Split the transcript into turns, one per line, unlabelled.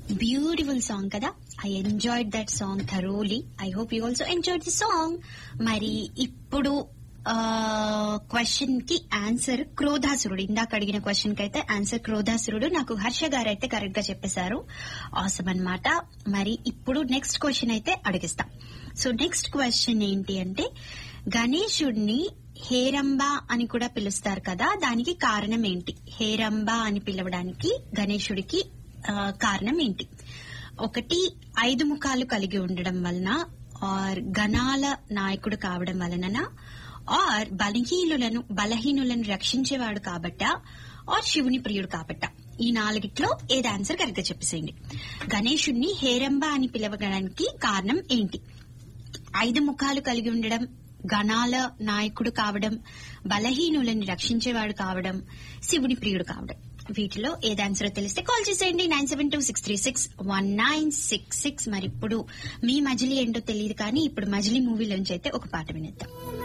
beautiful song కదా I enjoyed that song thoroughly I hope you also enjoyed the song మరి ఇప్పుడు question కి answer క్రోధాసురుడు ఇందాక అడిగిన క్వశ్చన్ కి అయితే ఆన్సర్ క్రోధాసురుడు నాకు హర్ష గారు అయితే కరెక్ట్ గా చెప్పేశారు ఆసమ్ అన్నమాట మరి ఇప్పుడు నెక్స్ట్ క్వశ్చన్ అయితే అడిగిస్తాం సో నెక్స్ట్ క్వశ్చన్ ఏంటి అంటే గణేశుడిని హేరంబ అని కూడా పిలుస్తారు కదా దానికి కారణం ఏంటి హేరంబ అని పిలవడానికి గణేశుడికి ఆ, కారణం ఏంటి ఒకటి ఐదు ముఖాలు కలిగి ఉండడం వలన ఆర్ గణాల నాయకుడు కావడం వలన ఆర్ బలహీనులను బలహీనులను రక్షించేవాడు కాబట్ట ఆర్ శివుని ప్రియుడు కాబట్ట ఈ నాలుగిట్లో ఏది ఆన్సర్ కరెక్ట్ గా చెప్పేసేయండి గణేశుడిని హేరంబ అని పిలవడానికి కారణం ఏంటి ఐదు ముఖాలు కలిగి ఉండడం గణాల నాయకుడు కావడం బలహీనులను రక్షించేవాడు కావడం శివుని ప్రియుడు కావడం వీటిలో ఏది ఆన్సర్ తెలిస్తే కాల్ చేసేయండి nine seven two six three six one nine six six మరి ఇప్పుడు మీ మజిలీ ఏంటో తెలియదు కానీ ఇప్పుడు మజిలీ మూవీలోంచి అయితే ఒక పాట వినేద్దాం